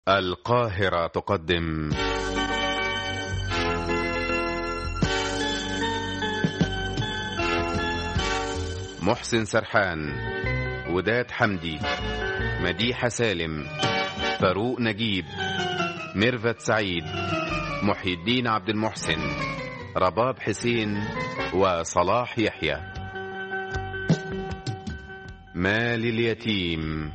القاهرة تقدم محسن سرحان وداد حمدي مديحة سالم فاروق نجيب ميرفت سعيد محي الدين عبد المحسن رباب حسين وصلاح يحيى مال اليتيم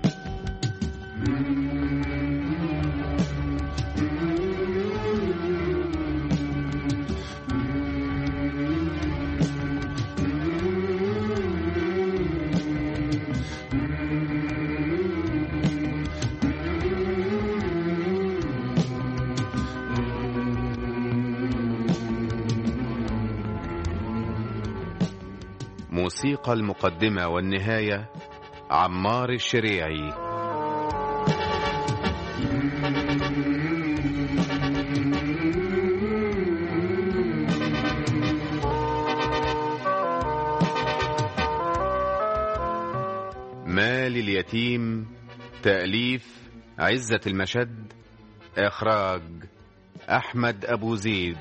موسيقى المقدمة والنهاية عمار الشريعي مال اليتيم تأليف عزة المشد إخراج أحمد أبو زيد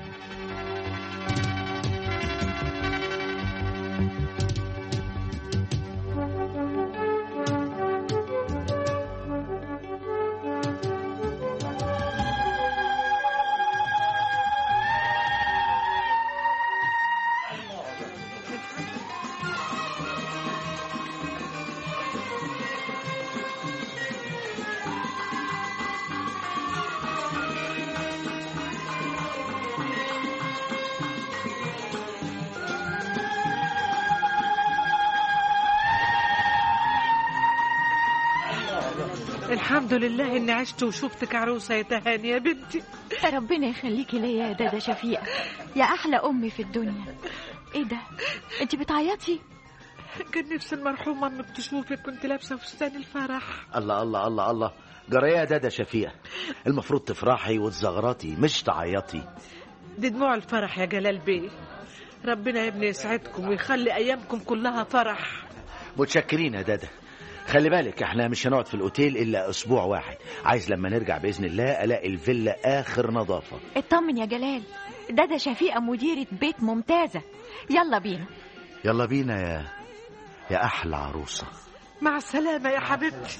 الحمد لله اني عشت وشفتك عروسه يا تهاني يا بنتي ربنا يخليكي ليا يا دادا شفيقة يا أحلى أمي في الدنيا إيه ده؟ أنت بتعيطي؟ كان نفسي المرحومه امك تشوفك كنت لابسه فستان الفرح الله الله الله الله جرى يا دادا شفيقة المفروض تفرحي وتزغرطي مش تعيطي دي دموع الفرح يا جلال بيه ربنا يا ابني يسعدكم ويخلي ايامكم كلها فرح متشكرين يا دادا خلي بالك احنا مش هنقعد في الاوتيل الا اسبوع واحد عايز لما نرجع باذن الله الاقي الفيلا اخر نظافه اطمن يا جلال دادا شفيقة مديرة بيت ممتازة يلا بينا يلا بينا يا يا احلى عروسه مع السلامه يا حبيبتي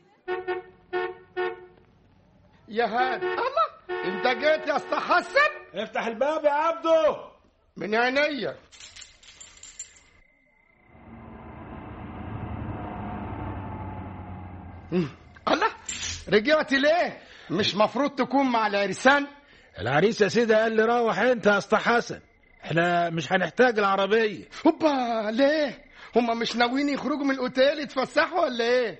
يا هاد الله انت جيت يا اسطى حسن افتح الباب يا عبده من عينيا مم. الله رجعت ليه مش مفروض تكون مع العرسان العريس يا سيدي قال لي روح انت يا اسطى حسن احنا مش هنحتاج العربيه هوبا ليه هما مش ناويين يخرجوا من الاوتيل يتفسحوا ولا ايه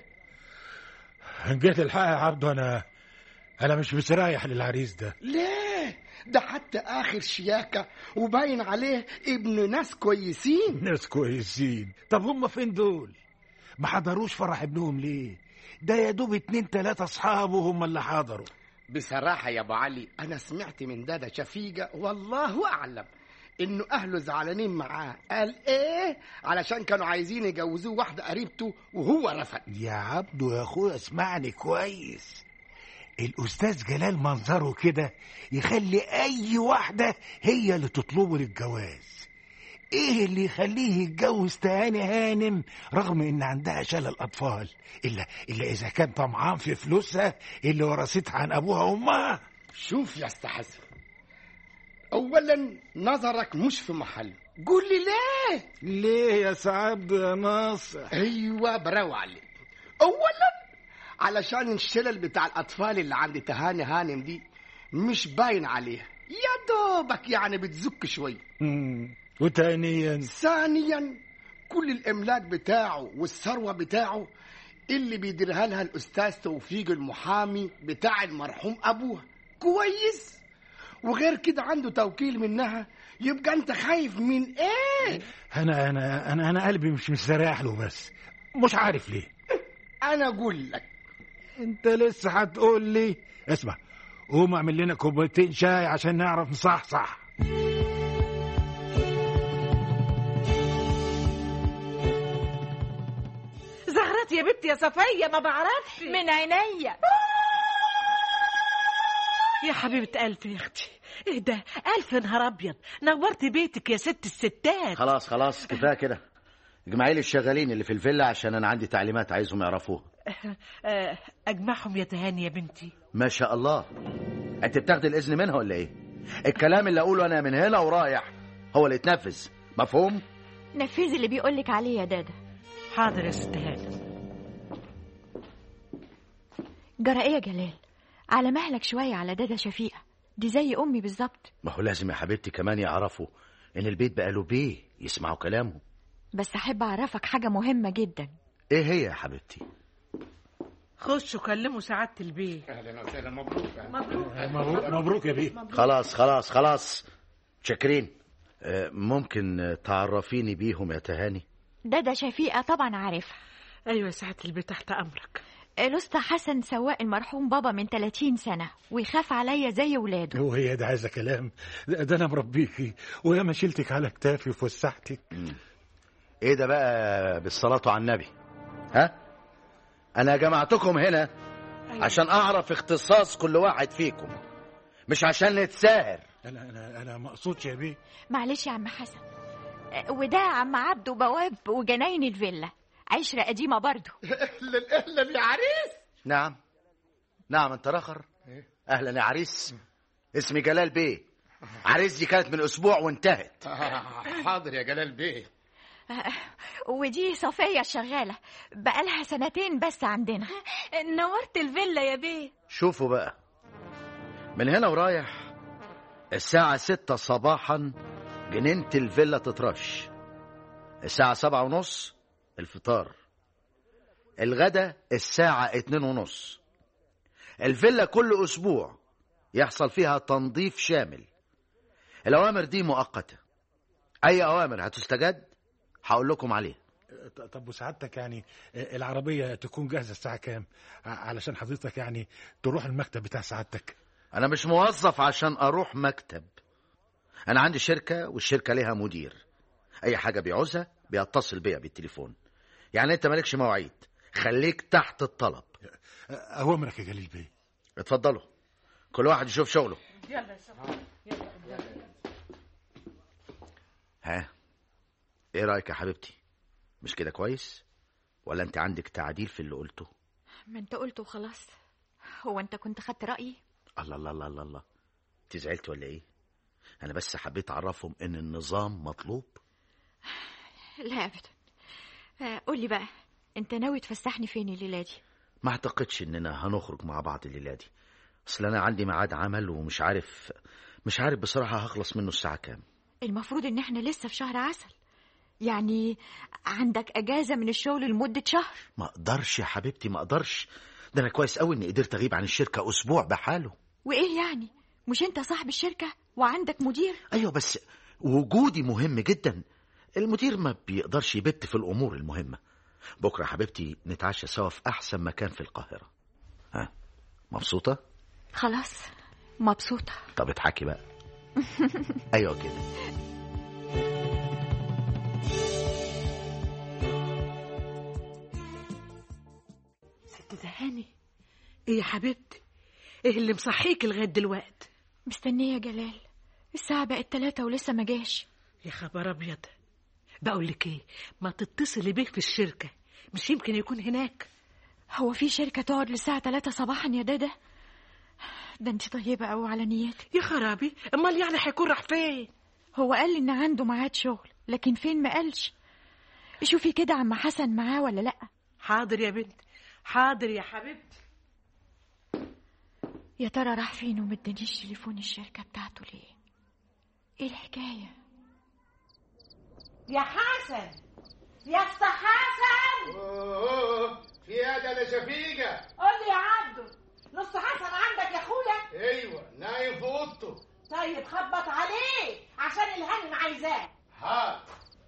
جيت الحق يا عبده انا انا مش مستريح للعريس ده ليه ده حتى اخر شياكه وباين عليه ابن ناس كويسين ناس كويسين طب هم فين دول ما حضروش فرح ابنهم ليه ده يا دوب اتنين تلاتة اصحابه هم اللي حضروا بصراحة يا أبو علي أنا سمعت من دادا شفيقة والله أعلم إنه أهله زعلانين معاه قال إيه علشان كانوا عايزين يجوزوه واحدة قريبته وهو رفض يا عبده يا اخويا اسمعني كويس الاستاذ جلال منظره كده يخلي اي واحده هي اللي تطلبه للجواز ايه اللي يخليه يتجوز تهاني هانم رغم ان عندها شلل اطفال الا الا اذا كان طمعان في فلوسها اللي ورثتها عن ابوها وامها شوف يا أستا حسن أولا نظرك مش في محله قول لي ليه ليه يا سعد يا ناصر أيوة برافو عليك أولا علشان الشلل بتاع الأطفال اللي عند تهاني هانم دي مش باين عليها يا دوبك يعني بتزك شوي مم. وتانيا ثانيا كل الاملاك بتاعه والثروه بتاعه اللي بيديرها لها الاستاذ توفيق المحامي بتاع المرحوم ابوها كويس وغير كده عنده توكيل منها يبقى انت خايف من ايه انا انا انا انا قلبي مش مستريح له بس مش عارف ليه انا اقول لك انت لسه هتقول لي اسمع قوم اعمل لنا كوبايتين شاي عشان نعرف نصحصح زغرت يا بنتي يا صفية ما بعرفش من عينيا يا حبيبة ألف يا أختي إيه ده ألف نهار أبيض نورت بيتك يا ست الستات خلاص خلاص كفايه كده اجمعي لي الشغالين اللي في الفيلا عشان انا عندي تعليمات عايزهم يعرفوها آه، أجمعهم يا تهاني يا بنتي ما شاء الله انت بتاخدي الاذن منها ولا ايه الكلام اللي اقوله انا من هنا ورايح هو اللي يتنفذ مفهوم نفذي اللي بيقولك عليه يا دادا حاضر يا ست هاني جرى ايه يا جلال على مهلك شوية على دادا شفيقة دي زي أمي بالظبط ما هو لازم يا حبيبتي كمان يعرفوا ان البيت بقى له بيه يسمعوا كلامه بس أحب أعرفك حاجة مهمة جدا ايه هي يا حبيبتي خشوا كلموا سعادة البيت اهلا وسهلا مبروك مبروك مبروك يا بيه خلاص خلاص خلاص شاكرين آه، ممكن آه، تعرفيني بيهم يا تهاني دادا شفيقة طبعا عارفها أيوة يا سعادة البيت تحت أمرك الأسطى حسن سواق المرحوم بابا من 30 سنة ويخاف عليا زي ولاده هو هي ده عايزه كلام ده, ده انا مربيكي وياما شلتك على كتافي وفسحتك ايه ده بقى بالصلاة على النبي ها انا جمعتكم هنا عشان اعرف اختصاص كل واحد فيكم مش عشان نتساهر انا انا انا مقصودش يا بيه معلش يا عم حسن أه، وده عم عبده بواب وجناين الفيلا عشرة قديمة برضه اهلا اهلا يا عريس نعم نعم انت رخر اهلا يا عريس اسمي جلال بيه عريس دي كانت من اسبوع وانتهت حاضر يا جلال بيه ودي صفية الشغالة بقالها سنتين بس عندنا نورت الفيلا يا بيه شوفوا بقى من هنا ورايح الساعة ستة صباحا جنينة الفيلا تترش الساعة سبعة ونص الفطار الغدا الساعة اتنين ونص الفيلا كل أسبوع يحصل فيها تنظيف شامل الأوامر دي مؤقتة أي أوامر هتستجد هقول لكم عليها ط- طب وسعادتك يعني آه، العربيه تكون جاهزه الساعه كام ع- علشان حضرتك يعني تروح المكتب بتاع سعادتك أنا مش موظف عشان أروح مكتب أنا عندي شركة والشركة ليها مدير أي حاجة بيعوزها بيتصل بيا بالتليفون يعني أنت مالكش مواعيد خليك تحت الطلب آه، اوامرك يا جليل بيه اتفضلوا كل واحد يشوف شغله يلا يا صاحبي ها ايه رأيك يا حبيبتي مش كده كويس ولا انت عندك تعديل في اللي قلته ما انت قلت وخلاص هو انت كنت خدت رأيي الله الله الله الله الله انت زعلت ولا ايه انا بس حبيت اعرفهم ان النظام مطلوب لا ابدا آه، قولي بقى انت ناوي تفسحني فين الليلة دي ما اعتقدش اننا هنخرج مع بعض الليله دي اصل انا عندي ميعاد عمل ومش عارف مش عارف بصراحه هخلص منه الساعه كام المفروض ان احنا لسه في شهر عسل يعني عندك اجازة من الشغل لمدة شهر ما اقدرش يا حبيبتي ما اقدرش ده انا كويس قوي اني قدرت اغيب عن الشركه اسبوع بحاله وايه يعني مش انت صاحب الشركة وعندك مدير ايوه بس وجودي مهم جدا المدير ما بيقدرش يبت في الامور المهمه بكره يا حبيبتي نتعشى سوا في احسن مكان في القاهره ها مبسوطه خلاص مبسوطة طب اضحكي بقى ايوه كده ست تهاني ايه يا حبيبتي ايه اللي مصحيك لغايه دلوقتي مستنية يا جلال الساعة بقت تلاتة ولسه ما جاش يا خبر ابيض بقول لك ايه ما تتصلي بيه في الشركه مش يمكن يكون هناك هو في شركة تقعد للساعة تلاتة صباحا يا دادا ده انت طيبة أوي على نيتك يا خرابي امال يعني هيكون راح فين هو قال لي ان عنده ميعاد شغل لكن فين ما قالش شوفي كده عم حسن معاه ولا لا حاضر يا بنت حاضر يا حبيبتي يا ترى راح فين ومدانيش تليفون الشركة بتاعته ليه ايه الحكاية يا حسن يا اسطى حسن اوه في ايه ده شفيقه قول لي يا عبده نص حسن عندك يا اخويا ايوه نايم في اوضته طيب خبط عليه عشان الهانم عايزاه حاضر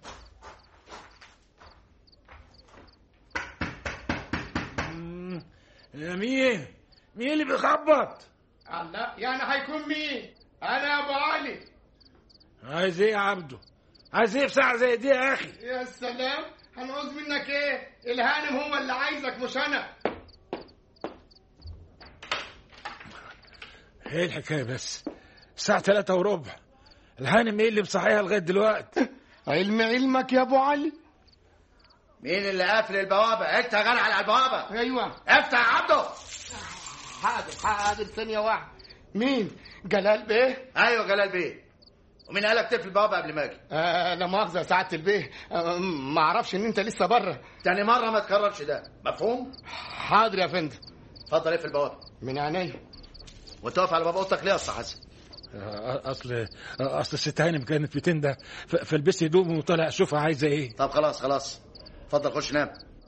يا مين مين اللي بيخبط الله يعني هيكون مين انا ابو علي عايز ايه يا عبده عايز ايه في ساعه زي دي يا اخي يا سلام هنعوز منك ايه الهانم هو اللي عايزك مش انا ايه الحكايه بس الساعه ثلاثة وربع الهانم ايه اللي مصحيها لغايه دلوقتي علم علمك يا ابو علي مين اللي قافل البوابه انت يا جدع على البوابه ايوه افتح يا عبده حاضر حاضر ثانيه واحده مين جلال بيه ايوه جلال بيه ومين قالك تقفل البوابه قبل ما اجي آه لا مؤاخذه يا سعاده البيه آه ما اعرفش ان انت لسه بره تاني مره ما تكررش ده مفهوم حاضر يا فندم اتفضل اقفل البوابه من عينيا وانت واقف على باب اوضتك ليه يا استاذ حسن آه، اصل اصل الست هانم كانت بتنده ف- فلبست هدومي وطلع اشوفها عايزه ايه طب خلاص خلاص اتفضل خش نام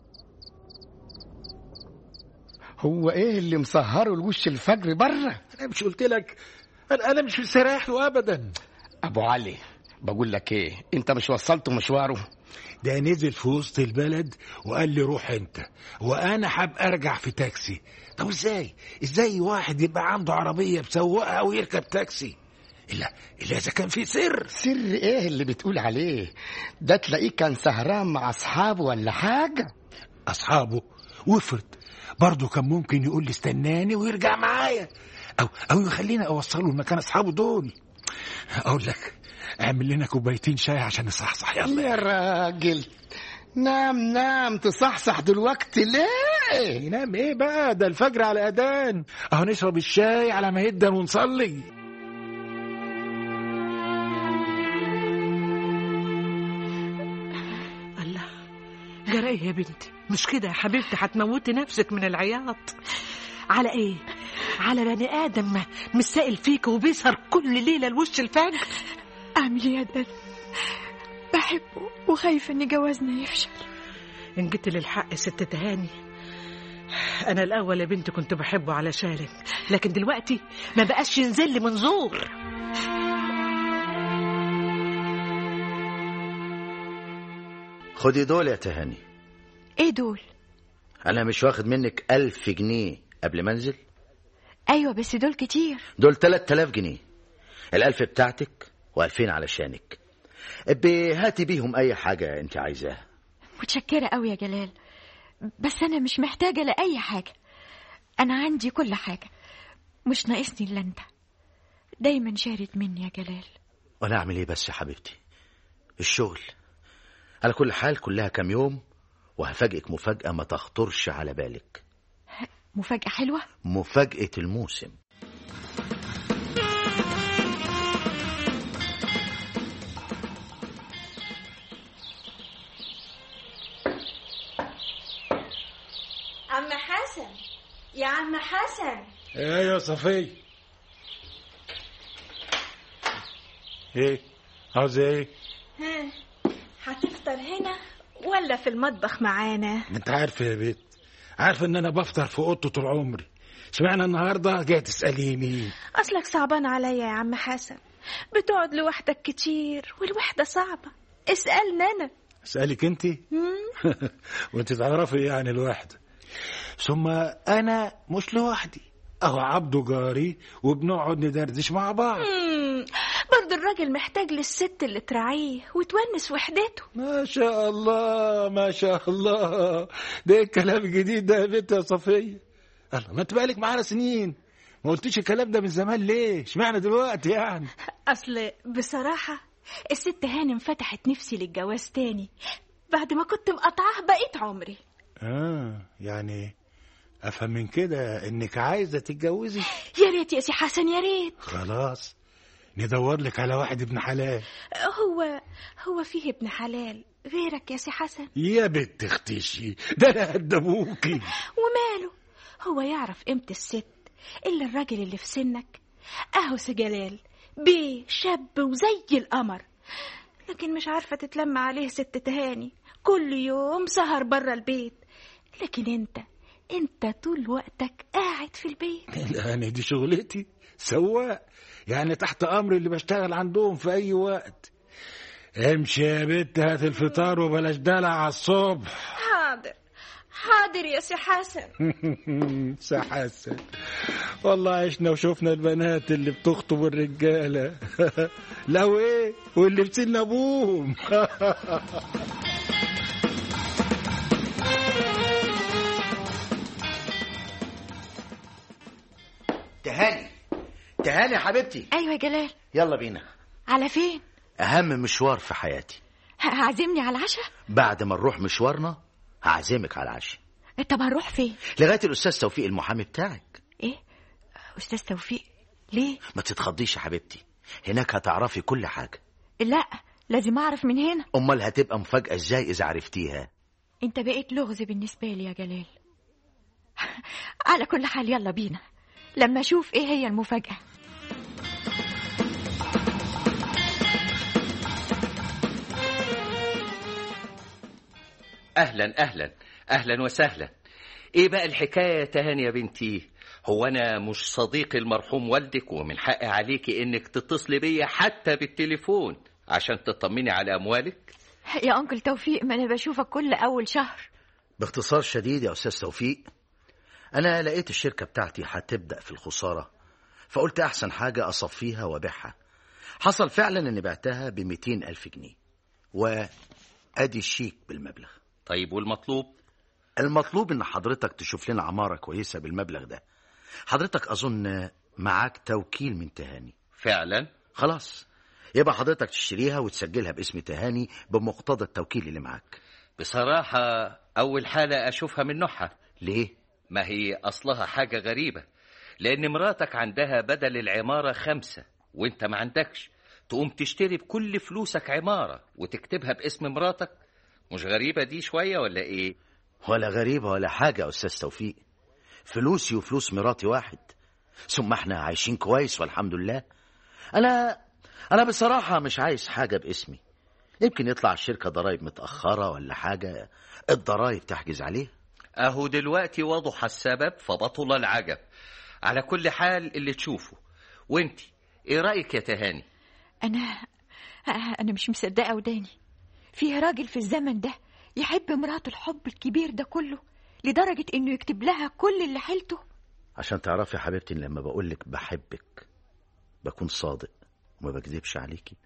هو ايه اللي مسهره الوش الفجر بره انا مش قلت لك انا أنا مش مستريح له ابدا ابو علي بقول لك ايه انت مش وصلته مشواره ده نزل في وسط البلد وقال لي روح انت وانا هبقى ارجع في تاكسي طب ازاي ازاي واحد يبقى عنده عربيه بسواقها ويركب تاكسي الا الا اذا كان في سر سر ايه اللي بتقول عليه ده تلاقيه كان سهران مع اصحابه ولا حاجه اصحابه وافرض برضه كان ممكن يقول لي استناني ويرجع معايا او او يخليني اوصله لمكان اصحابه دول اقول لك اعمل لنا كوبايتين شاي عشان نصحصح يلا يا راجل نام نام تصحصح دلوقتي ليه ينام ايه بقى ده الفجر على اذان اهو نشرب الشاي على ما يدن ونصلي الله جرى ايه يا بنتي مش كده يا حبيبتي هتموتي نفسك من العياط على ايه على بني ادم مش سائل فيك وبيسهر كل ليله لوش الفجر اعمل ايه يا دل بحبه وخايفه ان جوازنا يفشل ان جيت للحق ست تهاني انا الاول يا بنتي كنت بحبه علشانك لكن دلوقتي ما بقاش ينزل لي منظور خدي دول يا تهاني ايه دول انا مش واخد منك ألف جنيه قبل ما انزل ايوه بس دول كتير دول تلات تلاف جنيه الألف بتاعتك وألفين علشانك ابي هاتي بيهم أي حاجة أنت عايزاها متشكره قوي يا جلال بس انا مش محتاجه لاي حاجه انا عندي كل حاجه مش ناقصني الا انت دايما شارد مني يا جلال وأنا أعمل إيه بس يا حبيبتي الشغل على كل حال كلها كام يوم وهفاجئك مفاجأة ما تخطرش على بالك مفاجاه حلوه مفاجأة الموسم عم حسن يا عم حسن ايه يا صفية ايه عاوز ايه ها هتفطر هنا ولا في المطبخ معانا ما انت عارف يا بيت عارف ان انا بفطر في اوضتي طول عمري اشمعنى النهارده جاي تساليني اصلك صعبان عليا يا عم حسن بتقعد لوحدك كتير والوحدة صعبة اسألني انا اسالك انت مم؟ وانت تعرفي ايه عن الوحده ثم انا مش لوحدي اهو عبده جاري وبنقعد ندردش مع بعض مم. برضه الراجل محتاج للست اللي تراعيه وتونس وحدته ما شاء الله ما شاء الله ده إيه الكلام الجديد ده يا بنت يا صفية الله ما انت بقالك معانا سنين ما قلتيش الكلام ده من زمان ليه اشمعنى دلوقتي يعني اصل بصراحة الست هانم فتحت نفسي للجواز تاني بعد ما كنت مقطعاه بقيت عمري اه يعني افهم من كده انك عايزه تتجوزي يا ريت يا سي حسن يا ريت خلاص ندور لك على واحد ابن حلال هو هو فيه ابن حلال غيرك يا سي حسن يا بنت اختشي ده انا قد ابوكي وماله هو يعرف قيمة الست إلا الراجل اللي في سنك أهو سي جلال بيه شاب وزي القمر لكن مش عارفة تتلم عليه ست تهاني كل يوم سهر برا البيت لكن انت انت طول وقتك قاعد في البيت يعني دي شغلتي سواق يعني تحت امر اللي بشتغل عندهم في اي وقت امشي يا بنت هات الفطار وبلاش دلع على الصبح حاضر حاضر يا سي حسن سي حسن والله عشنا وشوفنا البنات اللي بتخطب الرجاله لو ايه واللي في سن ابوهم تهاني تهاني يا حبيبتي ايوه يا جلال يلا بينا على فين اهم مشوار في حياتي ه- هعزمني على العشاء بعد ما نروح مشوارنا هعزمك على العشاء طب هنروح فين لغايه الاستاذ توفيق المحامي بتاعك ايه استاذ توفيق ليه ما تتخضيش يا حبيبتي هناك هتعرفي كل حاجه لا لازم اعرف من هنا امال هتبقى مفاجاه ازاي اذا عرفتيها انت بقيت لغز بالنسبه لي يا جلال على كل حال يلا بينا لما اشوف ايه هي المفاجاه اهلا اهلا اهلا وسهلا ايه بقى الحكايه يا تهاني يا بنتي هو انا مش صديق المرحوم والدك ومن حقي عليكي انك تتصلي بيا حتى بالتليفون عشان تطمني على اموالك يا انكل توفيق ما انا بشوفك كل اول شهر باختصار شديد يا استاذ توفيق انا لقيت الشركه بتاعتي هتبدا في الخساره فقلت احسن حاجه اصفيها وابيعها حصل فعلا اني بعتها ب ألف جنيه وادي الشيك بالمبلغ طيب والمطلوب المطلوب ان حضرتك تشوف لنا عماره كويسه بالمبلغ ده حضرتك اظن معاك توكيل من تهاني فعلا خلاص يبقى حضرتك تشتريها وتسجلها باسم تهاني بمقتضى التوكيل اللي معاك بصراحه اول حاله اشوفها من نوعها ليه ما هي اصلها حاجه غريبه لان مراتك عندها بدل العماره خمسه وانت ما عندكش تقوم تشتري بكل فلوسك عماره وتكتبها باسم مراتك مش غريبه دي شويه ولا ايه ولا غريبة ولا حاجة يا أستاذ توفيق فلوسي وفلوس مراتي واحد ثم احنا عايشين كويس والحمد لله أنا أنا بصراحة مش عايز حاجة باسمي يمكن يطلع الشركة ضرايب متأخرة ولا حاجة الضرايب تحجز عليه اهو دلوقتي وضح السبب فبطل العجب على كل حال اللي تشوفه وانت ايه رايك يا تهاني انا انا مش مصدقه وداني فيه راجل في الزمن ده يحب مراته الحب الكبير ده كله لدرجه انه يكتب لها كل اللي حيلته عشان تعرفي يا حبيبتي إن لما بقولك بحبك بكون صادق وما بكذبش عليكي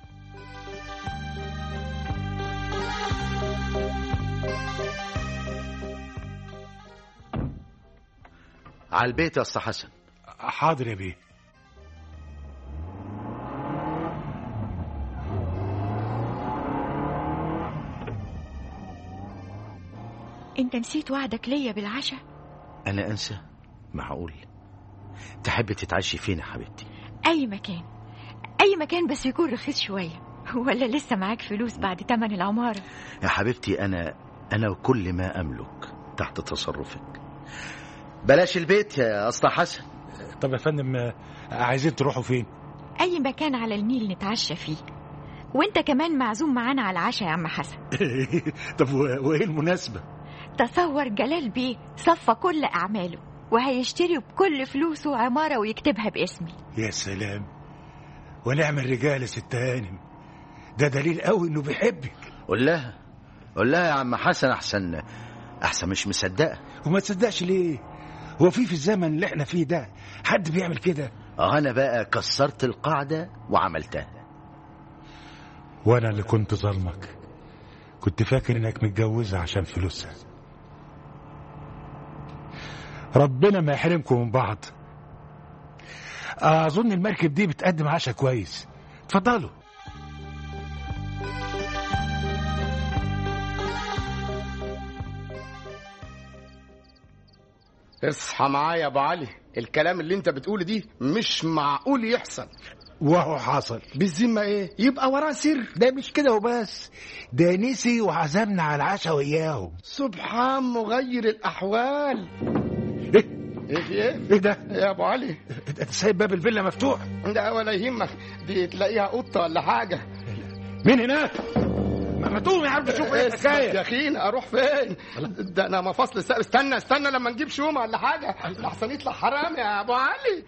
على البيت يا أسطى حسن حاضر يا بيه انت نسيت وعدك ليا بالعشاء أنا أنسى معقول تحبي تتعشي فين يا حبيبتي اي مكان اي مكان بس يكون رخيص شويه ولا لسه معاك فلوس بعد تمن العماره يا حبيبتي أنا أنا وكل ما أملك تحت تصرفك بلاش البيت يا أسطى حسن طب يا فندم آه، عايزين تروحوا فين اي مكان على النيل نتعشى فيه وانت كمان معزوم معانا على العشاء يا عم حسن طب و- وايه المناسبة تصور جلال بيه صفى كل اعماله وهيشتري بكل فلوسه عماره ويكتبها باسمي يا سلام ونعم الرجال يا ست هانم ده دليل قوي انه بيحبك قول لها قول لها يا عم حسن أحسن أحسن مش مصدقة وما تصدقش ليه هو في في الزمن اللي احنا فيه ده حد بيعمل كده اه أنا بقى كسرت القاعدة وعملتها وانا اللي كنت ظلمك كنت فاكر انك متجوزة عشان فلوسها ربنا ما يحرمكم من بعض اظن المركب دي بتقدم عشاء كويس اتفضلوا اصحى معايا يا ابو علي الكلام اللي انت بتقوله دي مش معقول يحصل وهو حصل بالذمه ايه يبقى وراه سر ده مش كده وبس ده نسي وعزمنا على العشاء وياهم سبحان مغير الاحوال ايه ايه في ايه ايه ده يا ابو علي انت سايب باب الفيلا مفتوح ده ولا يهمك دي تلاقيها قطه ولا حاجه مين هناك ما ما تقوم يا عم شوف ايه اسكت يا الحكايه اخينا اروح فين ده انا مفاصل السقف استنى استنى لما نجيب شومه ولا حاجه احسن يطلع حرام يا ابو علي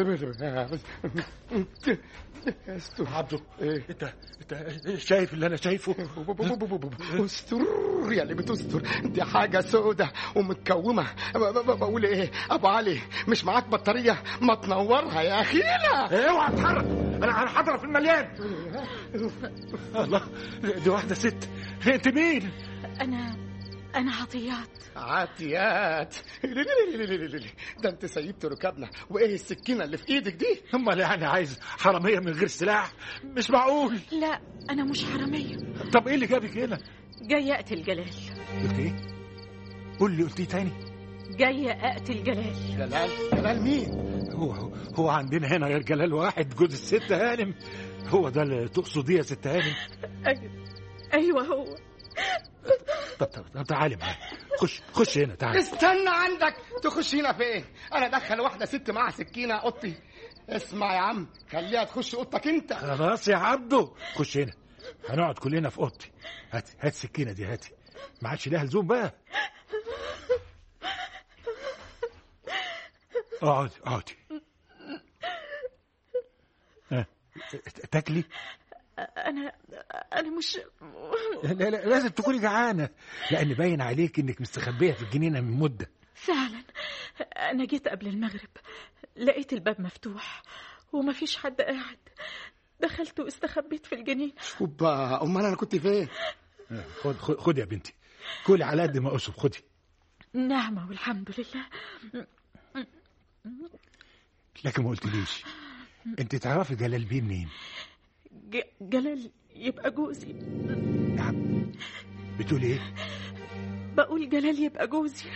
استر عبده ايه انت انت شايف اللي انا شايفه استر يا اللي بتستر دي حاجة سودة ومتكومة ب- ب- بقول ايه ابو علي مش معاك بطارية ما تنورها يا اخينا اوعى تتحرك انا انا حاضره في المليان الله دي واحده ست انت مين انا أنا عطيات عطيات ده انت سيبت ركابنا وايه السكينه اللي في ايدك دي امال يعني عايز حراميه من غير سلاح مش معقول لا أنا مش حرامية طب ايه اللي جابك هنا جاية أقتل جلال قلت ايه قول لي قلت ايه تاني جاية أقتل جلال جلال جلال مين هو هو عندنا هنا غير جلال واحد جوز الست هانم هو ده اللي تقصديه يا ست هانم أيوة أيوة هو طب طب, طب تعالي معايا خش خش هنا تعالي استنى عندك تخش هنا فين انا ادخل واحده ست معاها سكينه اوضتي اسمع يا عم خليها تخش اوضتك انت خلاص يا عبده خش هنا هنقعد كلنا في اوضتي هات هات السكينه دي هاتي ما عادش ليها لزوم بقى اقعدي اقعدي ها، تاكلي أنا أنا مش لا لا لازم تكوني جعانه لان باين عليك انك مستخبيه في الجنينه من مده فعلا أنا جيت قبل المغرب لقيت الباب مفتوح ومفيش حد قاعد دخلت واستخبيت في الجنينة اوبا امال انا كنت فين خد خد خد يا بنتي كلي على قد ما اسب خدي نعمة والحمد لله لكن ما قلتليش انت تعرفي جلال بيه منين ج- جلال يبقى جوزي نعم بتقول ايه بقول جلال يبقى جوزي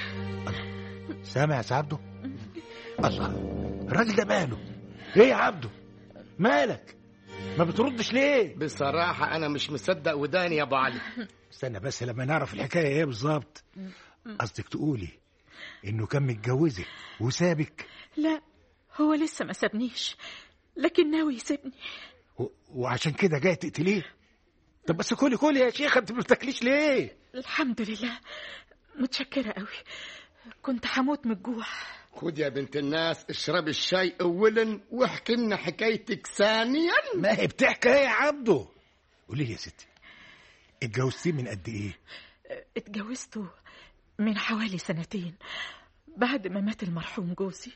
سامع يا عبده الله الراجل ده ماله ايه يا عبده مالك ما بتردش ليه بصراحه انا مش مصدق وداني يا ابو علي استنى بس لما نعرف الحكايه ايه بالظبط قصدك تقولي انه كان متجوزك وسابك لا هو لسه ما سابنيش لكن ناوي يسيبني و... وعشان كده جاي تقتليه طب بس كلي كلي يا شيخه انت ما بتاكليش ليه الحمد لله متشكرة قوي كنت هموت من الجوع خد يا بنت الناس اشربي الشاي اولا واحكي لنا حكايتك ثانيا ما هي بتحكي ايه يا عبده قولي لي يا ستي اتجوزتيه من قد ايه اتجوزته من حوالي سنتين بعد ما مات المرحوم جوزي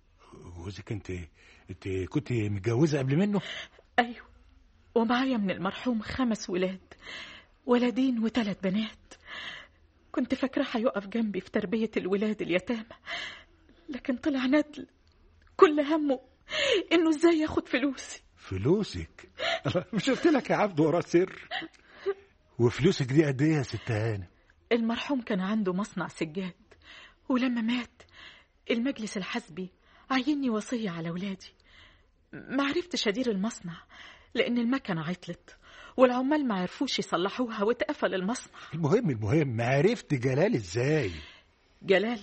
جوزك انت انت كنت متجوزه قبل منه أيوة ومعايا من المرحوم خمس ولاد ولدين وثلاث بنات كنت فاكرة هيقف جنبي في تربية الولاد اليتامى لكن طلع ندل كل همه إنه إزاي ياخد فلوسي فلوسك الله، مش قلت لك يا عبده وراه سر وفلوسك دي قد ايه يا ست هانم المرحوم كان عنده مصنع سجاد ولما مات المجلس الحزبي عيني وصية على ولادي ما عرفتش أدير المصنع لأن المكنة عطلت والعمال ما عرفوش يصلحوها واتقفل المصنع المهم المهم عرفت جلال ازاي جلال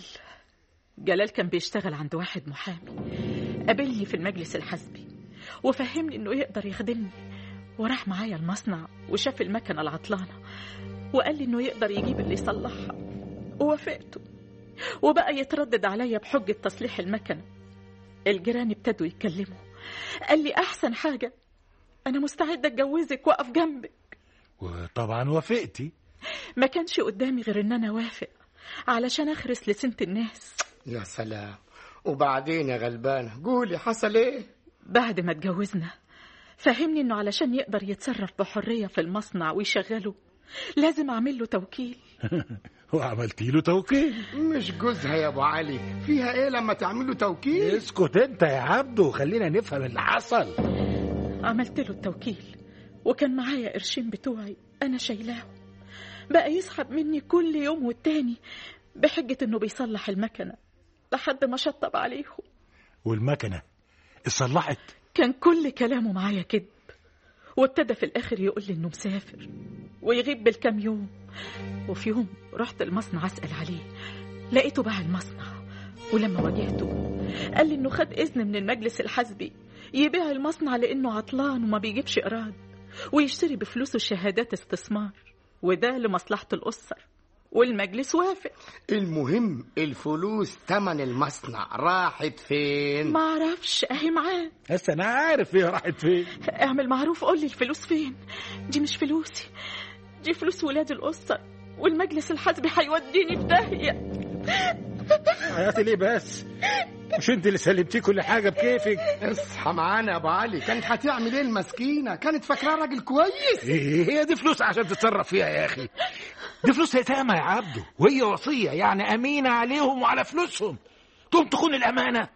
جلال كان بيشتغل عند واحد محامي قابلني في المجلس الحزبي وفهمني انه يقدر يخدمني وراح معايا المصنع وشاف المكنة العطلانة وقال لي انه يقدر يجيب اللي يصلحها ووافقته وبقى يتردد عليا بحجة تصليح المكنة الجيران ابتدوا يتكلموا قال لي احسن حاجة انا مستعدة اتجوزك واقف جنبك وطبعا وافقتي ما كانش قدامي غير ان انا وافق علشان اخرس لسنة الناس يا سلام وبعدين يا غلبانه قولي حصل ايه بعد ما اتجوزنا فهمني انه علشان يقدر يتصرف بحرية في المصنع ويشغله لازم اعمل له توكيل وعملتي له توكيل مش جوزها يا ابو علي فيها ايه لما تعملوا توكيل اسكت انت يا عبده خلينا نفهم اللي حصل عملت له التوكيل وكان معايا قرشين بتوعي انا شايلاهم بقى يسحب مني كل يوم والتاني بحجة انه بيصلح المكنة لحد ما شطب عليهم والمكنه اتصلحت كان كل كلامه معايا كذب وابتدى في الآخر يقول لي إنه مسافر ويغيب بالكام يوم وفي يوم رحت المصنع أسأل عليه لقيته باع المصنع ولما واجهته قال لي إنه خد إذن من المجلس الحزبي يبيع المصنع لأنه عطلان وما بيجيبش إيراد ويشتري بفلوسه شهادات استثمار وده لمصلحة الأسر والمجلس وافق المهم الفلوس تمن المصنع راحت فين ما اعرفش اهي معاه بس انا عارف هي راحت فين اعمل معروف قول لي الفلوس فين دي مش فلوسي دي فلوس ولاد الأسر والمجلس الحزبي هيوديني في داهية حياتي ليه بس مش انت اللي سلمتيه كل حاجه بكيفك اصحى معانا يا ابو علي كانت هتعمل ايه المسكينه كانت فاكراه راجل كويس ايه هي دي فلوس عشان تتصرف فيها يا اخي دي فلوس يتامى يا عبده وهي وصية يعني أمينة عليهم وعلى فلوسهم تقوم تخون الأمانة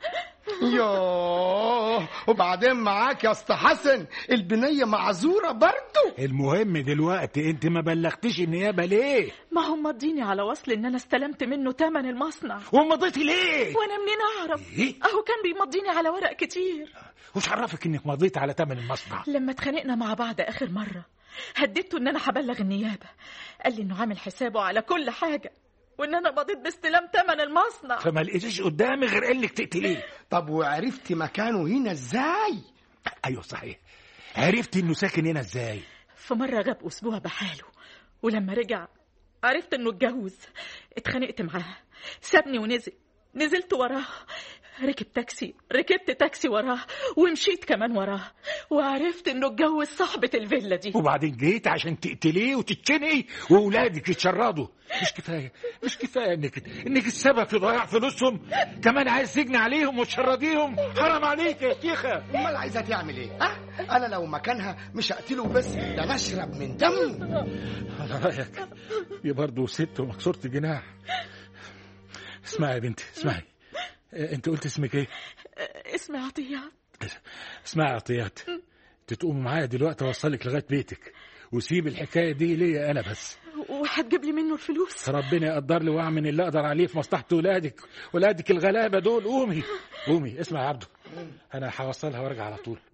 يوه وبعدين معاك يا اسطى حسن البنيه معذوره برضه المهم دلوقتي انت ما بلغتش النيابة ليه ما هم مضيني على وصل ان انا استلمت منه تمن المصنع ومضيتي ليه وانا منين اعرف إيه؟ اهو كان بيمضيني على ورق كتير وش عرفك انك مضيت على تمن المصنع لما اتخانقنا مع بعض اخر مره هددته ان انا هبلغ النيابه قال لي انه عامل حسابه على كل حاجه وان انا مضيت باستلام تمن المصنع فما لقيتيش قدامي غير انك تقتليه طب وعرفت مكانه هنا ازاي ايوه صحيح عرفت انه ساكن هنا ازاي في مره غاب اسبوع بحاله ولما رجع عرفت انه اتجوز اتخانقت معاه سابني ونزل نزلت وراه ركب تاكسي ركبت تاكسي وراه ومشيت كمان وراه وعرفت انه اتجوز صاحبة الفيلا دي وبعدين جيت عشان تقتليه وتتشنقي واولادك يتشردوا مش كفايه مش كفايه انك انك السبب في ضياع فلوسهم كمان عايز تجني عليهم وتشرديهم حرام عليك يا شيخه امال عايزه تعمل ايه ها انا لو مكانها مش هقتله بس ده انا اشرب من دمه على رايك دي برضه ست ومكسوره الجناح اسمعي يا بنتي اسمعي آه، انت قلت اسمك ايه اسمي عطيات اسمعي يا عطيات انت تقوم معايا دلوقتي اوصلك لغايه بيتك وسيب الحكايه دي ليا انا بس وهتجيب لي منه الفلوس ربنا يقدر لي واعمل اللي اقدر عليه في مصلحه ولادك ولادك الغلابه دول قومي قومي اسمع يا عبده انا هوصلها وارجع على طول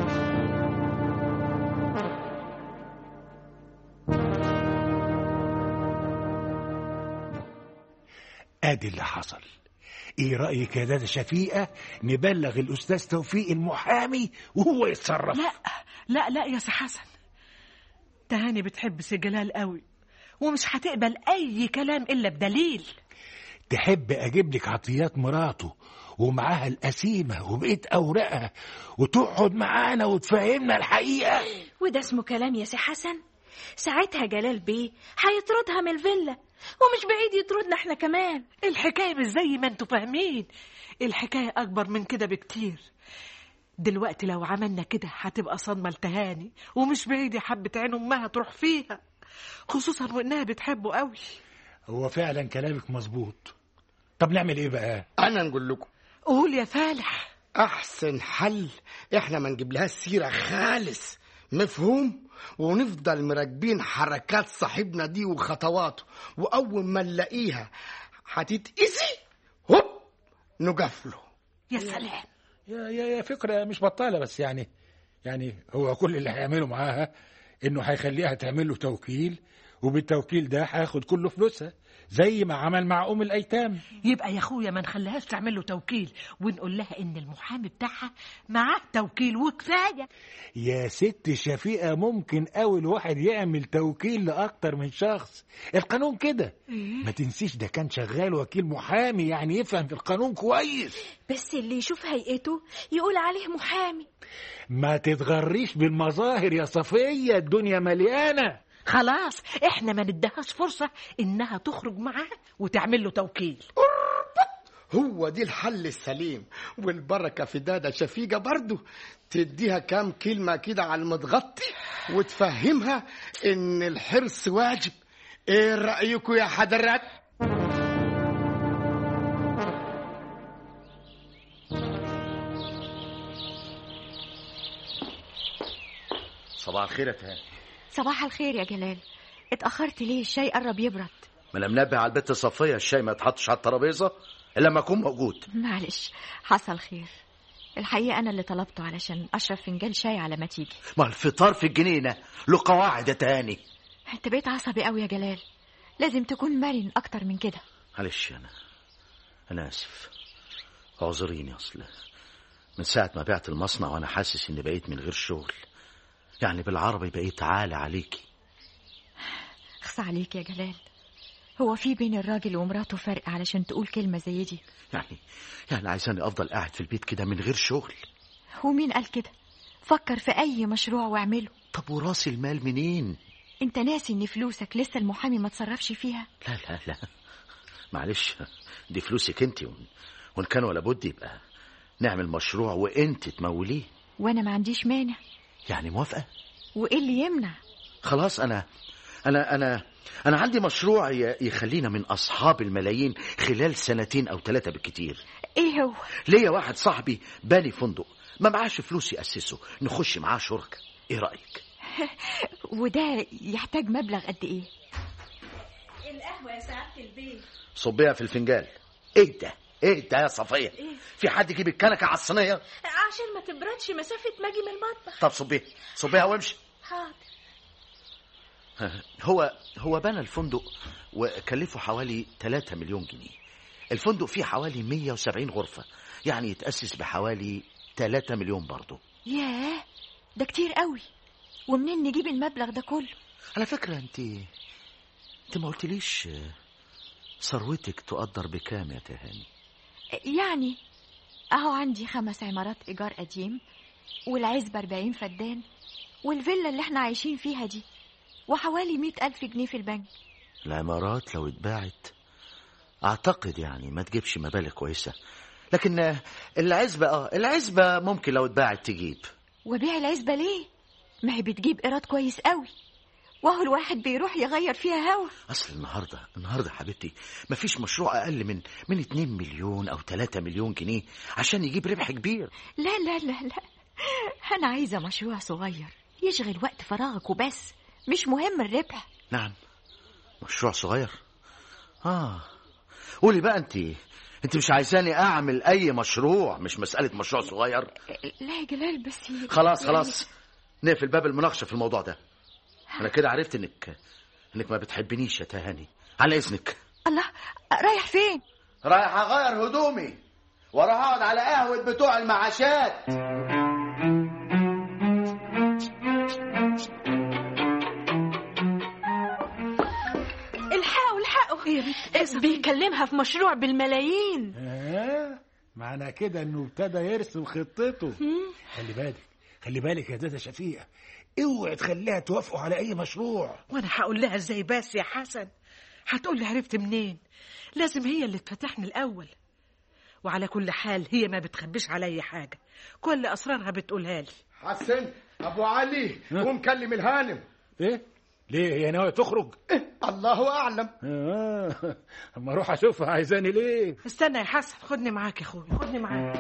ادي اللي حصل ايه رايك يا دادا شفيقه نبلغ الاستاذ توفيق المحامي وهو يتصرف لا لا لا يا سي حسن تهاني بتحب سي جلال قوي ومش هتقبل اي كلام الا بدليل تحب اجيب لك عطيات مراته ومعاها القسيمه وبقيت اوراقها وتقعد معانا وتفهمنا الحقيقه وده اسمه كلام يا سي حسن ساعتها جلال بيه هيطردها من الفيلا ومش بعيد يطردنا احنا كمان الحكايه مش زي ما انتوا فاهمين الحكايه اكبر من كده بكتير دلوقتي لو عملنا كده هتبقى صدمه لتهاني ومش بعيد يا حبه عين امها تروح فيها خصوصا وانها بتحبه قوي هو فعلا كلامك مظبوط طب نعمل ايه بقى انا نقول لكم قول يا فالح احسن حل احنا ما نجيب لها سيره خالص مفهوم ونفضل مراقبين حركات صاحبنا دي وخطواته واول ما نلاقيها هتتأذي هوب نقفله يا سلام يا يا يا فكره مش بطاله بس يعني يعني هو كل اللي هيعمله معاها انه هيخليها تعمل له توكيل وبالتوكيل ده هياخد كل فلوسها زي ما عمل مع ام الايتام يبقى يا اخويا ما نخليهاش تعمل له توكيل ونقول لها ان المحامي بتاعها معاه توكيل وكفايه يا ست شفيقة ممكن أول واحد يعمل توكيل لأكتر من شخص القانون كده ما تنسيش ده كان شغال وكيل محامي يعني يفهم في القانون كويس بس اللي يشوف هيئته يقول عليه محامي ما تتغريش بالمظاهر يا صفية الدنيا مليانة خلاص احنا ما ندهاش فرصه انها تخرج معاه وتعمل له توكيل هو دي الحل السليم والبركة في دادا شفيقة برضو تديها كام كلمة كده على المتغطي وتفهمها ان الحرص واجب ايه رأيكم يا حضرات صباح الخير يا تهاني صباح الخير يا جلال اتأخرت ليه الشاي قرب يبرد ما انا منبه على البت صفيه الشاي ما يتحطش على الترابيزه الا لما اكون موجود معلش حصل خير الحقيقة أنا اللي طلبته علشان أشرب فنجان شاي على ما تيجي ما الفطار في الجنينه له قواعد يا تهاني أنت بقيت عصبي قوي يا جلال لازم تكون مرن أكتر من كده معلش انا انا اسف اعذريني اصل من ساعه ما بعت المصنع وانا حاسس اني بقيت من غير شغل يعني بالعربي بقيت عالي عليكي اخصى عليك يا جلال هو في بين الراجل ومراته فرق علشان تقول كلمة زي دي يعني يعني عايزاني افضل قاعد في البيت كده من غير شغل ومين قال كده فكر في أي مشروع واعمله طب وراس المال منين انت ناسي ان فلوسك لسه المحامي ما تصرفش فيها لا لا لا معلش دي فلوسك انت وان كان ولا بد يبقى نعمل مشروع وانت تموليه وانا ما عنديش مانع يعني موافقه وايه اللي يمنع خلاص انا انا انا أنا عندي مشروع ي- يخلينا من أصحاب الملايين خلال سنتين أو ثلاثة بالكتير ايه هو ليا واحد صاحبي باني فندق ما معاش فلوس يأسسه نخش معاه شركة إيه رأيك؟ وده يحتاج مبلغ قد ايه القهوة يا سعادة البيت صبيها في الفنجان إيه ده؟ إيه ده يا صفية؟ في حد يجيب الكنكة على الصينية؟ عشان ما تبردش مسافة ما اجي من المطبخ طب صبيها صبيها وامشي حاضر هو هو بنى الفندق وكلفه حوالي 3 مليون جنيه الفندق فيه حوالي 170 غرفة يعني يتأسس بحوالي 3 مليون برضه ياه ده كتير قوي ومنين نجيب المبلغ ده كله على فكرة انت انت ما قلتليش آه، ثروتك تقدر بكام يا تهاني يعني اهو عندي خمس عمارات ايجار قديم والعزبة 40 فدان والفيلا اللي احنا عايشين فيها دي وحوالي مئة ألف جنيه في البنك العمارات لو اتباعت اعتقد يعني ما تجيبش مبالغ كويسة لكن آه، العزبة اه العزبة ممكن لو اتباعت تجيب وبيع العزبة ليه؟ ما هي بتجيب إيراد كويس قوي وهو الواحد بيروح يغير فيها هوا اصل النهارده النهارده حبيبتي مفيش مشروع اقل من من 2 مليون او 3 مليون جنيه عشان يجيب ربح كبير لا لا لا لا أنا عايزة مشروع صغير يشغل وقت فراغك وبس مش مهم الربح نعم مشروع صغير اه قولي بقى انت انت مش عايزاني اعمل اي مشروع مش مساله مشروع صغير لا يا جلال بس ي- خلاص يعني- خلاص نقفل باب المناقشه في الموضوع ده انا كده عرفت انك انك ما بتحبنيش يا تهاني على اذنك الله رايح فين؟ رايح اغير هدومي واروح اقعد على قهوه بتوع المعاشات الحقوا الحقوا بيكلمها في مشروع بالملايين آه معنى كده انه ابتدى يرسم خطته خلي بالك خلي بالك يا دادا شفيقة اوعي تخليها توافقوا على اي مشروع وانا هقول لها ازاي بس يا حسن هتقول لي عرفت منين لازم هي اللي تفتحني الاول وعلى كل حال هي ما بتخبيش عليا حاجه كل اسرارها بتقولها لي حسن ابو علي قوم كلم الهانم ايه ليه هي ناويه تخرج الله اعلم اه اما اروح اشوفها عايزاني ليه استنى يا حسن خدني معاك يا اخويا خدني معاك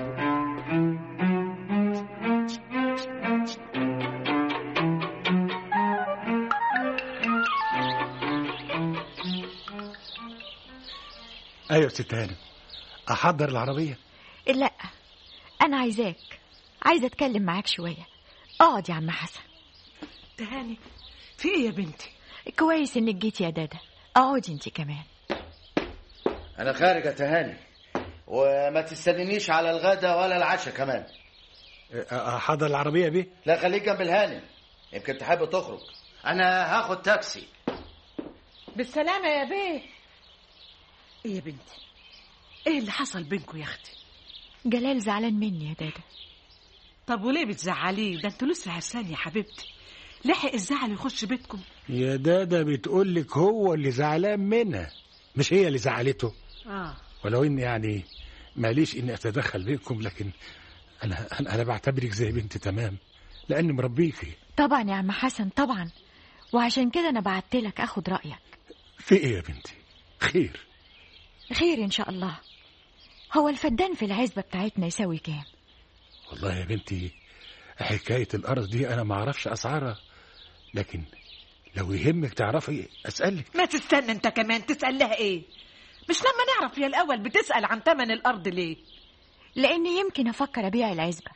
ايوه يا ست هانم احضر العربيه لا أنا عايزاك عايزة أتكلم معاك شوية اقعد يا عم حسن تهاني في ايه يا بنتي كويس إنك جيتي يا دادا اقعدي انت كمان انا خارج يا تهاني وما تستنينيش على الغدا ولا العشاء كمان احضر العربيه بيه لا خليك جنب الهانم يمكن تحب تخرج انا هاخد تاكسي بالسلامه يا بيه ايه يا بنتي ايه اللي حصل بينكم يا اختي جلال زعلان مني يا دادا طب وليه بتزعليه ده انتوا لسه عرسان يا حبيبتي لحق الزعل يخش بيتكم يا دادا بتقول لك هو اللي زعلان منها مش هي اللي زعلته اه ولو اني يعني ماليش اني اتدخل بينكم لكن انا انا, أنا بعتبرك زي بنتي تمام لاني مربيكي طبعا يا عم حسن طبعا وعشان كده أنا بعتلك أخد رأيك في ايه يا بنتي خير خير إن شاء الله هو الفدان في العزبة بتاعتنا يساوي كام والله يا بنتي حكايه الارض دي انا ما اعرفش اسعارها لكن لو يهمك تعرفي اسالك ما تستنى انت كمان تسأل لها ايه مش لما نعرف يا الاول بتسأل عن تمن الارض ليه لأني يمكن أفكر أبيع العزبة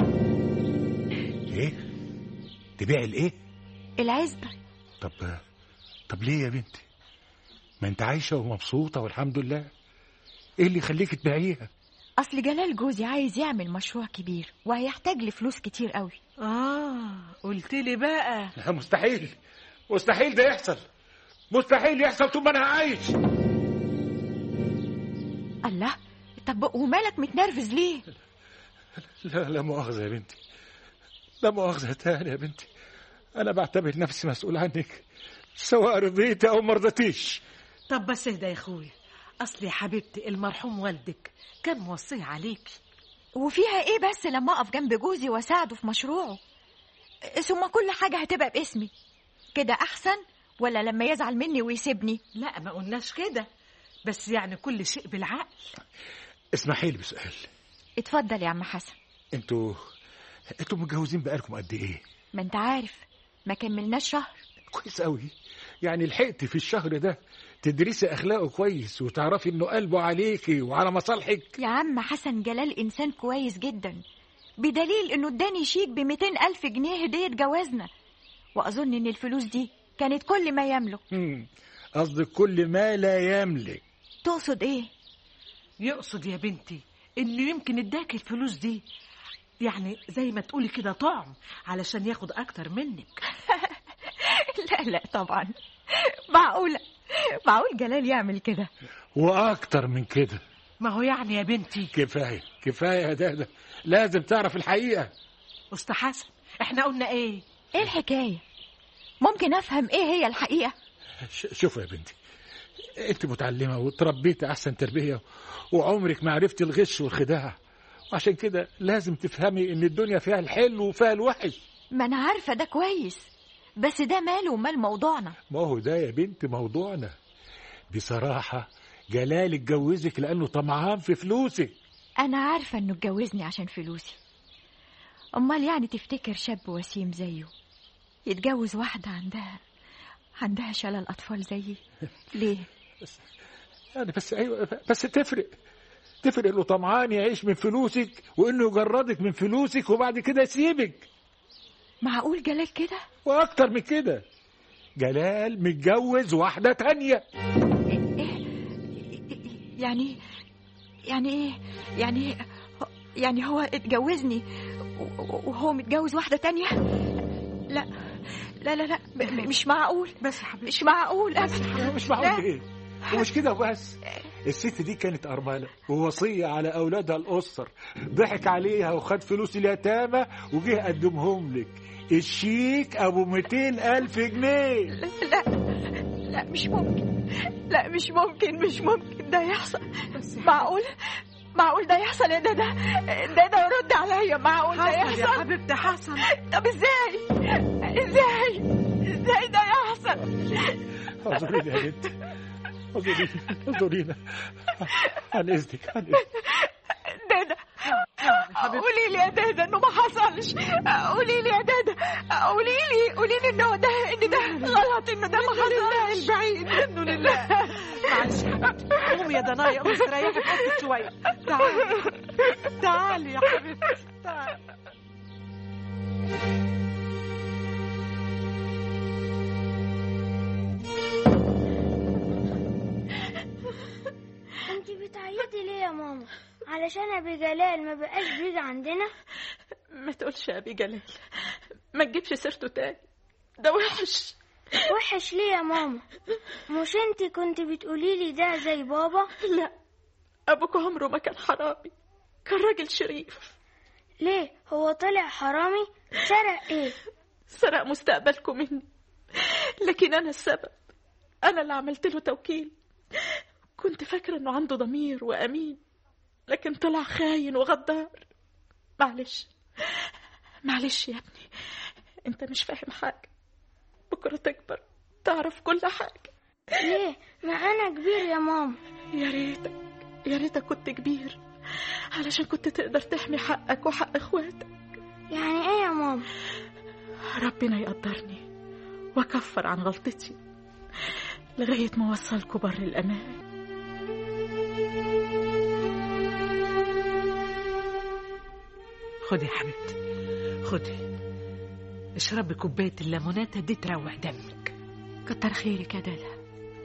ايه تبيع الايه العزبة طب طب ليه يا بنتي ما انت عايشه ومبسوطه والحمد لله ايه اللي يخليك تبيعيها أصل جلال جوزي عايز يعمل مشروع كبير وهيحتاج لفلوس كتير قوي اه قلت لي بقى لا مستحيل مستحيل ده يحصل مستحيل يحصل طول ما انا عايش الله طب ومالك متنرفز ليه لا لا مؤاخذه يا بنتي لا مؤاخذه تاني يا بنتي انا بعتبر نفسي مسؤول عنك سواء رضيتي او ما رضيتيش طب بس اهدى يا اخويا اصل يا حبيبتي المرحوم والدك كان موصيه عليكي وفيها ايه بس لما اقف جنب جوزي واساعده في مشروعه ثم كل حاجة هتبقى باسمي كده احسن ولا لما يزعل مني ويسيبني لا ما قلناش كده بس يعني كل شيء بالعقل اسمحي لي بسؤال اتفضل يا عم حسن انتوا انتوا متجوزين بقالكم قد ايه ما انت عارف ما كملناش شهر كويس قوي يعني لحقتي في الشهر ده تدرسي اخلاقه كويس وتعرفي انه قلبه عليكي وعلى مصالحك يا عم حسن جلال إنسان كويس جدا بدليل إنه اداني شيك ب ألف جنيه هدية جوازنا وأظن إن الفلوس دي كانت كل ما يملك هم، قصدك كل ما لا يملك تقصد إيه؟ يقصد يا بنتي انه يمكن اداك الفلوس دي يعني زي ما تقولي كده طعم علشان ياخد اكتر منك لا لا طبعا معقولة معقول جلال يعمل كده واكتر من كده ما هو يعني يا بنتي كفايه كفايه يا دادا لازم تعرف الحقيقه أستا حسن احنا قلنا ايه إيه الحكاية؟ ممكن أفهم إيه هي الحقيقة؟ ش- شوفوا يا بنتي انت متعلمه وتربيتي احسن تربيه وعمرك ما عرفتي الغش والخداع وعشان كده لازم تفهمي ان الدنيا فيها الحلو وفيها الوحش ما أنا عارفة ده كويس بس ده ماله ومال موضوعنا ما هو ده يا بنت موضوعنا بصراحه جلال اتجوزك لانه طمعان في فلوسك أنا عارفة إنه اتجوزني عشان فلوسي أمال يعني تفتكر شاب وسيم زيه يتجوز واحدة عندها عندها شلل أطفال زيي ليه؟ يعني بس ايوه بس تفرق تفرق انه طمعان يعيش من فلوسك وانه يجردك من فلوسك وبعد كده يسيبك معقول جلال كده؟ واكتر من كده جلال متجوز واحده تانية يعني يعني ايه يعني يعني هو اتجوزني و- وهو متجوز واحدة تانية لا لا لا لا م- م- مش معقول بس يا حبيبتي مش معقول أبدا مش معقول ايه ومش كده وبس الست دي كانت أرملة ووصية على أولادها الأسر ضحك عليها وخد فلوس اليتامى وجه قدمهم لك الشيك أبو 200 ألف جنيه لا لا مش ممكن لا مش ممكن مش ممكن ده يحصل معقول معقول ده يحصل يا دادا دادا رد عليا معقول ده حسن يا يحصل حبيبتي حسن طب ازاي ازاي ازاي ده يحصل اعذرينا يا بنت اعذرينا اعذرينا عن إذنك عن إذنك دادا قولي لي يا دادا انه ما حصلش قولي لي يا دادا قولي لي قولي لي انه ده ان ده غلط انه ده ما حصلش البعيد منه لله معلش يا حبيبتي قومي يا دنايا قومي استريحي في حالك شويه تعالي تعالي يا حبيبتي تعالي انت بتعيطي ليه يا ماما علشان ابي جلال ما بقاش بيجي عندنا ما تقولش يا ابي جلال ما تجيبش سيرته تاني ده وحش وحش ليه يا ماما مش انت كنت بتقولي لي ده زي بابا لا ابوك عمره ما كان حرامي كان راجل شريف ليه هو طلع حرامي سرق ايه سرق مستقبلكم مني لكن انا السبب انا اللي عملت له توكيل كنت فاكره انه عنده ضمير وامين لكن طلع خاين وغدار معلش معلش يا ابني انت مش فاهم حاجه بكره تكبر تعرف كل حاجه ليه ما انا كبير يا ماما يا ريتك يا ريتك كنت كبير علشان كنت تقدر تحمي حقك وحق اخواتك يعني ايه يا ماما ربنا يقدرني واكفر عن غلطتي لغايه ما اوصلكوا بر الامان خدي يا حبيبتي خدي اشربي كوبايه الليموناته دي تروق دمك كتر خيرك يا دادا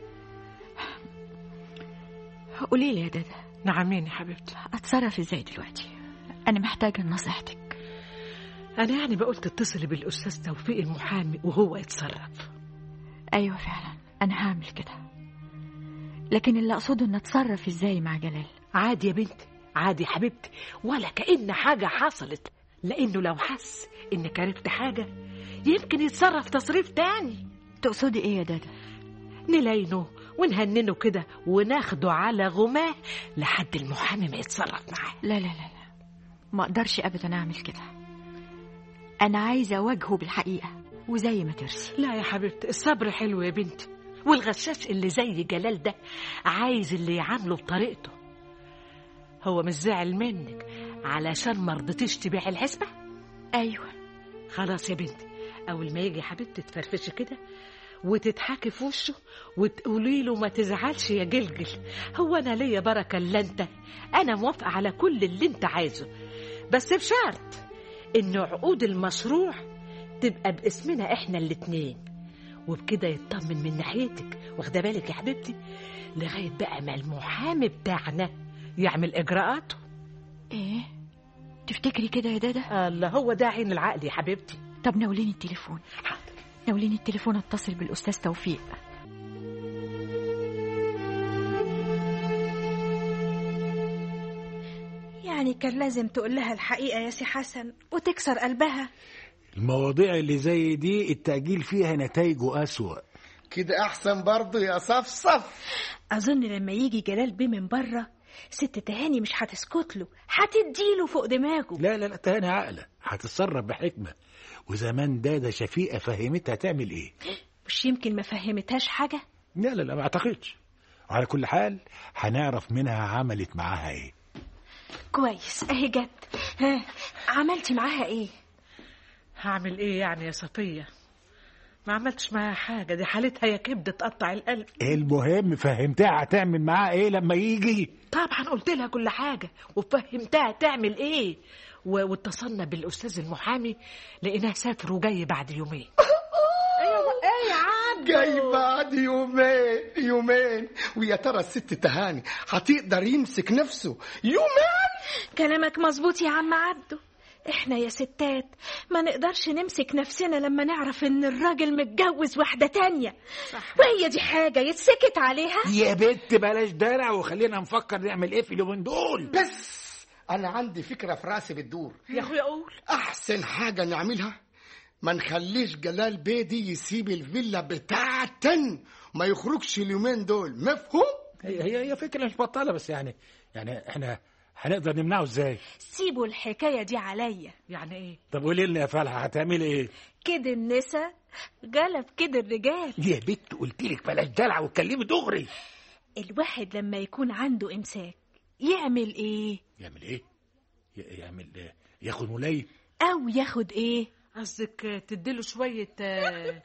قولي لي يا دادا نعمين يا حبيبتي اتصرف ازاي دلوقتي انا محتاجه نصيحتك انا يعني بقول تتصلي بالاستاذ توفيق المحامي وهو يتصرف ايوه فعلا انا هعمل كده لكن اللي اقصده ان اتصرف ازاي مع جلال عادي يا بنتي عادي يا حبيبتي ولا كأن حاجة حصلت لأنه لو حس إنك عرفت حاجة يمكن يتصرف تصريف تاني تقصدي ايه يا دادا نلاينه ونهننه كده وناخده على غماه لحد المحامي ما يتصرف معاه لا لا لا لا ما اقدرش ابدا اعمل كده انا عايزه اواجهه بالحقيقه وزي ما ترسي لا يا حبيبتي الصبر حلو يا بنتي والغشاش اللي زي جلال ده عايز اللي يعامله بطريقته هو مش زعل منك علشان ما رضيتيش تبيعي الحسبة ايوه خلاص يا بنتي أول ما يجي حبيبتي تفرفشي كده وتضحكي في وشه وتقولي له ما تزعلش يا جلجل هو أنا ليا بركة إلا أنت أنا موافقة على كل اللي أنت عايزه بس بشرط إن عقود المشروع تبقى باسمنا إحنا الاتنين وبكده يطمن من ناحيتك واخده بالك يا حبيبتي لغايه بقى ما المحامي بتاعنا يعمل اجراءاته ايه تفتكري كده يا دادا الله هو ده عين العقل يا حبيبتي طب ناوليني التليفون حاضر ناوليني التليفون اتصل بالاستاذ توفيق يعني كان لازم تقول لها الحقيقة يا سي حسن وتكسر قلبها المواضيع اللي زي دي التأجيل فيها نتائجه أسوأ كده احسن برضه يا صفصف أظن لما يجي جلال بيه من بره ست تهاني مش هتسكت له هتديله فوق دماغه لا لا لا تهاني عقلة هتتصرف بحكمة وزمان دادا شفيقة فهمتها تعمل ايه مش يمكن ما فهمتهاش حاجة لا لا لا ما اعتقدش وعلى كل حال هنعرف منها عملت معاها ايه كويس اهي جت ها عملتي معاها ايه هعمل ايه يعني يا صفيه ما عملتش معاها حاجه دي حالتها يا كبد تقطع القلب المهم فهمتها هتعمل معاه ايه لما يجي طبعا قلت لها كل حاجه وفهمتها تعمل ايه و- واتصلنا بالاستاذ المحامي لقيناه سافر وجاي بعد يومين ايه يا عم جاي بعد يومين يومين ويا ترى الست تهاني هتقدر يمسك نفسه يومين كلامك مظبوط يا عم عبده احنا يا ستات ما نقدرش نمسك نفسنا لما نعرف ان الراجل متجوز واحدة تانية صح. وهي دي حاجة يتسكت عليها يا بت بلاش درع وخلينا نفكر نعمل ايه في اليومين دول بس انا عندي فكره في راسي بتدور يا اخويا قول احسن حاجه نعملها ما نخليش جلال بيه دي يسيب الفيلا بتاعتن ما يخرجش اليومين دول مفهوم هي هي هي فكرة مش بطالة بس يعني يعني احنا هنقدر نمنعه ازاي سيبوا الحكاية دي عليا يعني ايه طب قولي لنا يا فالحة هتعملي ايه كده النسا غلب كده الرجال يا بت قلت لك بلاش دلع واتكلمي دغري الواحد لما يكون عنده امساك يعمل ايه يعمل ايه ي- يعمل إيه؟ ياخد ملاي او ياخد ايه قصدك تديله شويه آه،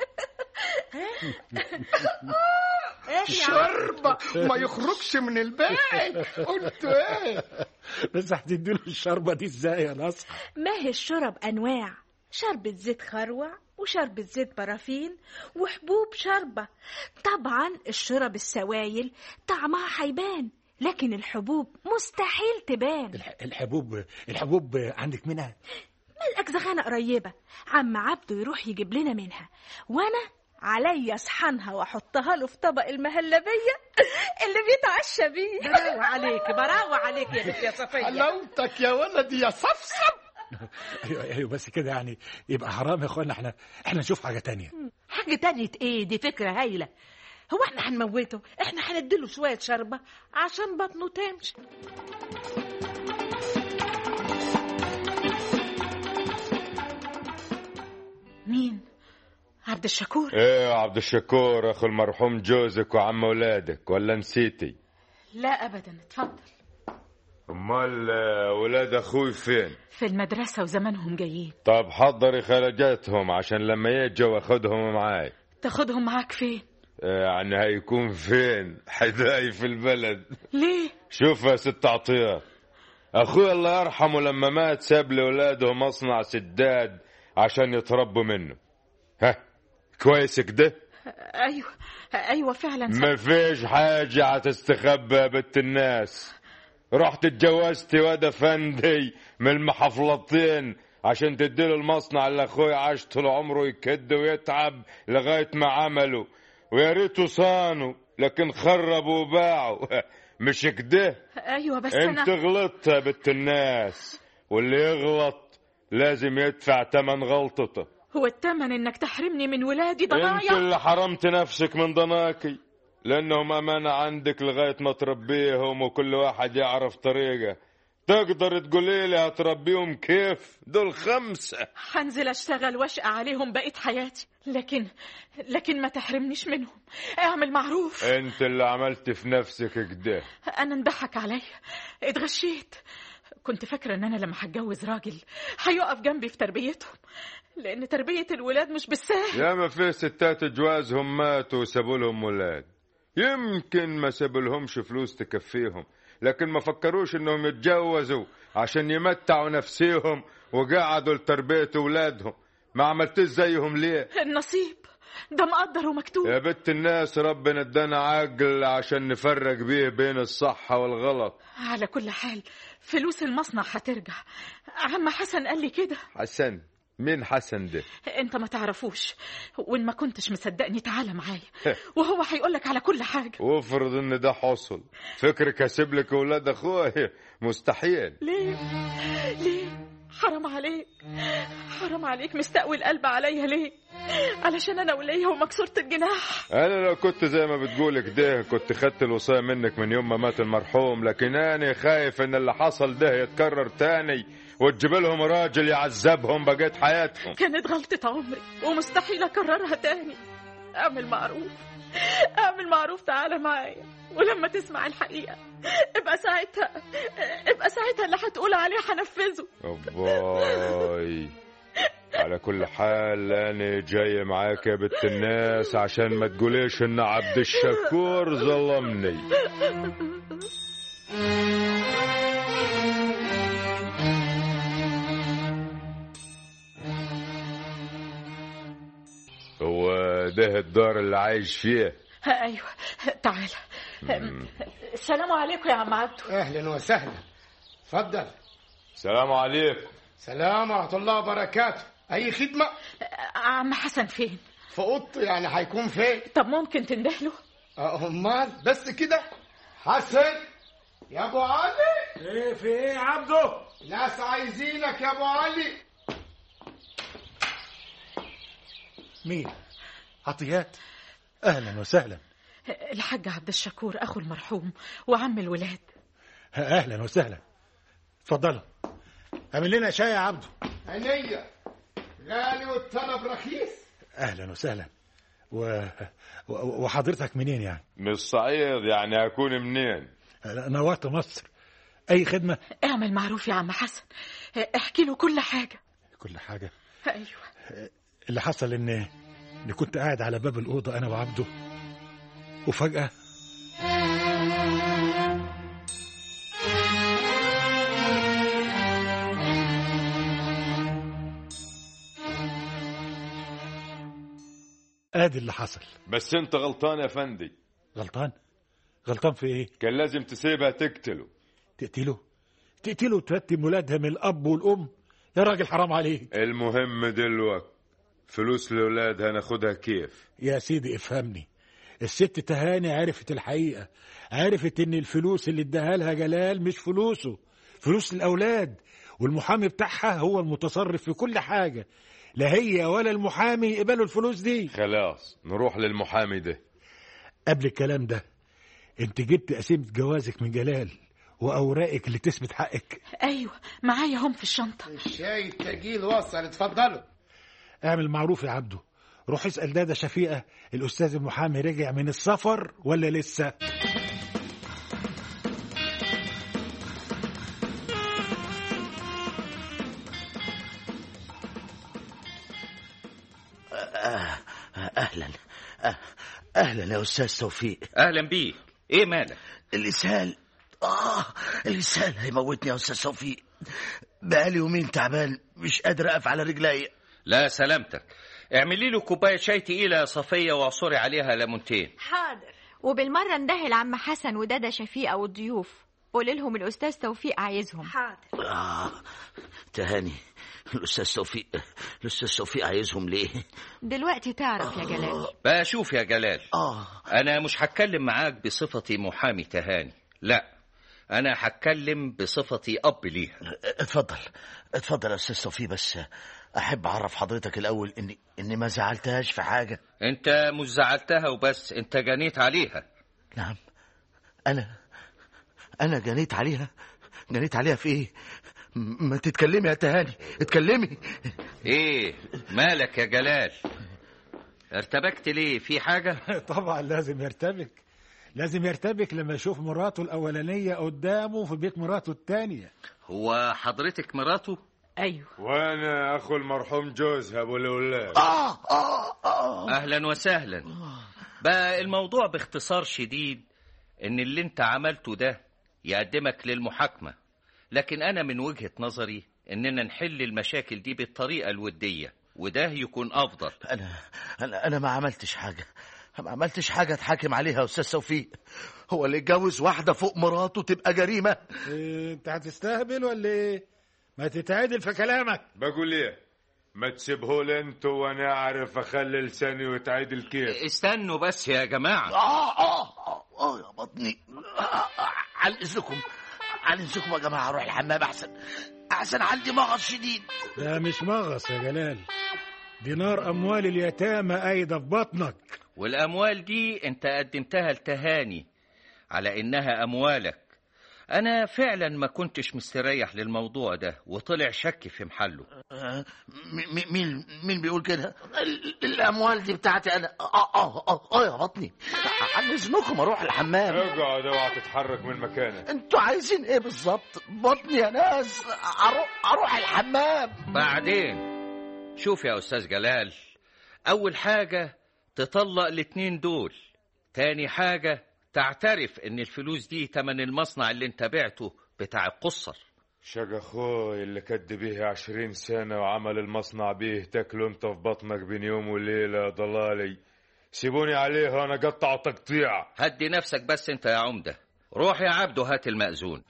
شربة ما يخرجش من البيت قلت ايه بس هتديله الشربة دي ازاي يا نصر ما هي الشرب انواع شربة زيت خروع وشربة زيت برافين وحبوب شربة طبعا الشرب السوايل طعمها هيبان لكن الحبوب مستحيل تبان الح- الحبوب الحبوب عندك منها ملقك زغانة قريبة عم عبده يروح يجيب لنا منها وانا عليا اصحنها واحطها له في طبق المهلبية اللي بيتعشى بيه براوة عليك براوة عليك يا بنت يا صفيه حلاوتك يا ولدي يا صفصف ايوه ايوه بس كده يعني يبقى حرام يا اخوانا احنا احنا نشوف حاجة تانية حاجة تانية ايه دي فكرة هايلة هو احنا هنموته احنا هنديله شوية شربة عشان بطنه تمشي مين عبد الشكور ايه يا عبد الشكور اخو المرحوم جوزك وعم اولادك ولا نسيتي لا أبدا اتفضل امال آه، ولاد اخوي فين في المدرسة وزمانهم جايين طب حضري خرجاتهم عشان لما يجوا اخدهم معاي تاخدهم معاك فين آه، يعني هيكون فين حداي في البلد ليه شوف يا ست عطية اخوي الله يرحمه لما مات ساب لاولاده مصنع سداد عشان يتربوا منه ها كويس كده أيوة أيوة فعلا ما فيش حاجة هتستخبى يا بنت الناس رحت اتجوزتي واد افندي من المحافظتين عشان تديله المصنع اللي اخويا عاش طول عمره يكد ويتعب لغاية ما عمله ويا ريته صانوا لكن خربوا وباعوا مش كده أيوة بس انت أنا غلطت يا بنت الناس واللي يغلط لازم يدفع تمن غلطته هو التمن إنك تحرمني من ولادي انت ضنايا اللي حرمت نفسك من ضناكي لانهم امانه عندك لغايه ما تربيهم وكل واحد يعرف طريقه تقدر تقولي لي هتربيهم كيف دول خمسة هنزل اشتغل واشقى عليهم بقية حياتي لكن لكن ما تحرمنيش منهم اعمل معروف انت اللي عملت في نفسك كده انا انضحك عليا اتغشيت كنت فاكرة ان انا لما هتجوز راجل هيقف جنبي في تربيتهم لان تربية الولاد مش بالسهل يا ما في ستات جوازهم ماتوا وسابوا لهم ولاد يمكن ما سابوا لهمش فلوس تكفيهم لكن ما فكروش انهم يتجوزوا عشان يمتعوا نفسيهم وقعدوا لتربية ولادهم ما عملتش زيهم ليه النصيب ده مقدر ومكتوب يا بنت الناس ربنا ادانا عقل عشان نفرق بيه بين الصح والغلط على كل حال فلوس المصنع هترجع عم حسن قال لي كده حسن مين حسن ده انت ما تعرفوش وان ما كنتش مصدقني تعالى معايا وهو هيقولك على كل حاجة وافرض ان ده حصل فكرك هسيب لك اولاد اخويا مستحيل ليه ليه حرام عليك حرام عليك مستقوي القلب عليا ليه علشان انا وليا ومكسورة الجناح انا لو كنت زي ما بتقول كده كنت خدت الوصايه منك من يوم ما مات المرحوم لكن انا خايف ان اللي حصل ده يتكرر تاني وتجيب لهم راجل يعذبهم بقيت حياتهم كانت غلطة عمري ومستحيل اكررها تاني اعمل معروف اعمل معروف تعالى معايا ولما تسمع الحقيقة ابقى ساعتها ابقى ساعتها اللي هتقول عليه هنفذه باي على كل حال انا جاي معاك يا بنت الناس عشان ما تقوليش ان عبد الشكور ظلمني هو ده الدار اللي عايش فيه ايوه تعالى السلام عليكم يا عم عبدو اهلا وسهلا اتفضل السلام عليكم سلام ورحمه الله وبركاته اي خدمه عم حسن فين في اوضته يعني هيكون فين طب ممكن تندهله امال بس كده حسن يا ابو علي ايه في ايه يا عبده ناس عايزينك يا ابو علي مين عطيات اهلا وسهلا الحاج عبد الشكور اخو المرحوم وعم الولاد اهلا وسهلا اتفضلوا اعمل لنا شاي يا عبده عينيا غالي والطلب رخيص اهلا وسهلا و... و- وحضرتك منين يعني من الصعيد يعني اكون منين نورت مصر اي خدمه اعمل معروف يا عم حسن احكي له كل حاجة كل حاجه ايوه اللي حصل ان اني كنت قاعد على باب الاوضه انا وعبده وفجاه ادي اللي حصل بس انت غلطان يا فندي غلطان غلطان في ايه كان لازم تسيبها تقتله تقتله تقتله وترتب ولادها من الاب والام يا راجل حرام عليك المهم دلوقتي فلوس الاولاد هناخدها كيف يا سيدي افهمني الست تهاني عرفت الحقيقة عرفت ان الفلوس اللي اداها لها جلال مش فلوسه فلوس الاولاد والمحامي بتاعها هو المتصرف في كل حاجة لا هي ولا المحامي يقبلوا الفلوس دي خلاص نروح للمحامي ده قبل الكلام ده انت جبت قسيمة جوازك من جلال واوراقك اللي تثبت حقك ايوه معايا هم في الشنطة الشاي التجيل وصل اتفضلوا اعمل معروف يا عبده روح اسأل دادا شفيقة الأستاذ المحامي رجع من السفر ولا لسه اهلا أه- اهلا يا استاذ توفيق اهلا بيك ايه مالك الاسهال اه الاسهال هيموتني يا استاذ توفيق بقالي يومين تعبان مش قادر اقف على رجلي لا سلامتك اعملي له كوبايه شاي تقيله يا صفيه واعصري عليها ليمونتين حاضر وبالمرة ندهل عم حسن ودادا شفيقة والضيوف قولي لهم الأستاذ توفيق عايزهم حاضر آه تهاني الاستاذ توفيق الاستاذ توفيق عايزهم ليه دلوقتي تعرف يا جلال بقى شوف يا جلال اه انا مش هتكلم معاك بصفتي محامي تهاني لا انا هتكلم بصفتي اب ليها اتفضل اتفضل يا استاذ توفيق بس احب اعرف حضرتك الاول اني اني ما زعلتهاش في حاجه انت مش زعلتها وبس انت جنيت عليها نعم انا انا جنيت عليها جنيت عليها في ايه م- ما تتكلمي يا تهاني اتكلمي ايه مالك يا جلال ارتبكت ليه في حاجة طبعا لازم يرتبك لازم يرتبك لما يشوف مراته الأولانية قدامه في بيت مراته التانية هو حضرتك مراته ايوه وانا اخو المرحوم جوزها ابو الاولاد اه اه اه اهلا وسهلا بقى الموضوع باختصار شديد ان اللي انت عملته ده يقدمك للمحاكمة لكن انا من وجهة نظري اننا نحل المشاكل دي بالطريقة الودية وده يكون افضل انا انا انا ما عملتش حاجه ما عملتش حاجه اتحاكم عليها يا استاذ توفيق هو اللي يتجوز واحده فوق مراته تبقى جريمه إيه انت هتستهبل ولا ايه ما تتعدل في كلامك بقول ايه ما تسيبهولي انتوا وانا اعرف اخلي لساني وتعيدل كيف استنوا بس يا جماعة اه اه اه, آه يا بطني آه آه على اذنكم على اذنكم يا جماعه اروح الحمام احسن احسن عندي مغص شديد ده مش مغص يا جلال دي نار أموال اليتامى قايدة في بطنك والأموال دي أنت قدمتها لتهاني على إنها أموالك أنا فعلا ما كنتش مستريح للموضوع ده وطلع شك في محله آه، م- م- مين مين بيقول كده ال- الاموال دي بتاعتي انا اه اه اه, آه يا بطني على اذنكم اروح الحمام اقعد اوعى تتحرك من مكانك انتوا عايزين ايه بالظبط بطني يا ناس اروح اروح الحمام بعدين شوف يا أستاذ جلال أول حاجة تطلق الاتنين دول تاني حاجة تعترف إن الفلوس دي تمن المصنع اللي انت بعته بتاع القصر شق اخوي اللي كد بيه عشرين سنة وعمل المصنع بيه تاكله انت في بطنك بين يوم وليلة يا ضلالي سيبوني عليه وانا قطع تقطيع هدي نفسك بس انت يا عمدة روح يا عبده هات المأذون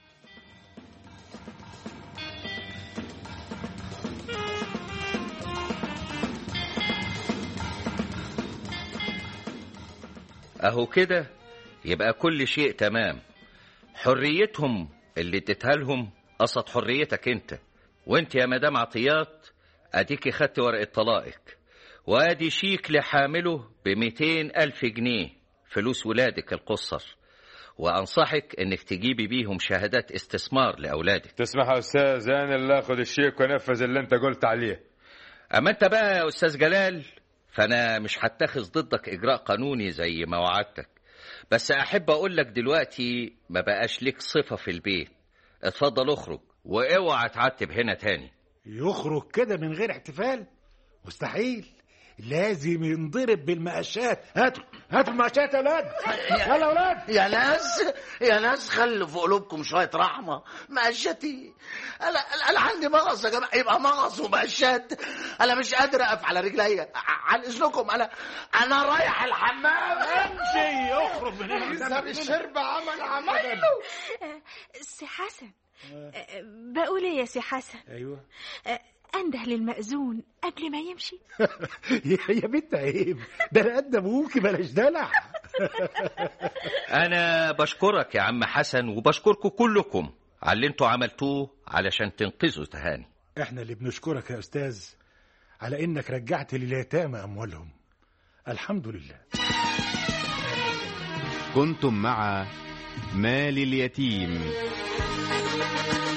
اهو كده يبقى كل شيء تمام حريتهم اللي اديتها لهم قصد حريتك انت وانت يا مدام عطيات اديكي خدت ورقة طلائق وادي شيك لحامله بميتين الف جنيه فلوس ولادك القصر وانصحك انك تجيبي بيهم شهادات استثمار لاولادك تسمح يا استاذ انا اللي اخذ الشيك وانفذ اللي انت قلت عليه اما انت بقى يا استاذ جلال فانا مش هتخذ ضدك اجراء قانوني زي ما وعدتك بس احب اقول لك دلوقتي ما بقاش ليك صفة في البيت اتفضل اخرج واوعى تعتب هنا تاني يخرج كده من غير احتفال مستحيل لازم ينضرب بالمقاشات هاتوا هاتوا المقاشات يا ولاد يلا يا ولاد يا ناس يا ناس خلوا في قلوبكم شويه رحمه مقشتي انا انا عندي مغص يا جماعه يبقى مغص ومقشات انا مش قادر اقف على رجليا ع- عن اذنكم انا انا رايح الحمام امشي اخرج من هنا يذهب الشرب عمل عمله سي حسن آه، بقول ايه يا سي حسن ايوه آه، انده للمأذون قبل ما يمشي يا يا بنت عيب ده انا قد ابوك بلاش دلع انا بشكرك يا عم حسن وبشكركم كلكم على اللي انتوا عملتوه علشان تنقذوا تهاني احنا اللي بنشكرك يا استاذ على انك رجعت لليتامى اموالهم الحمد لله كنتم مع مال اليتيم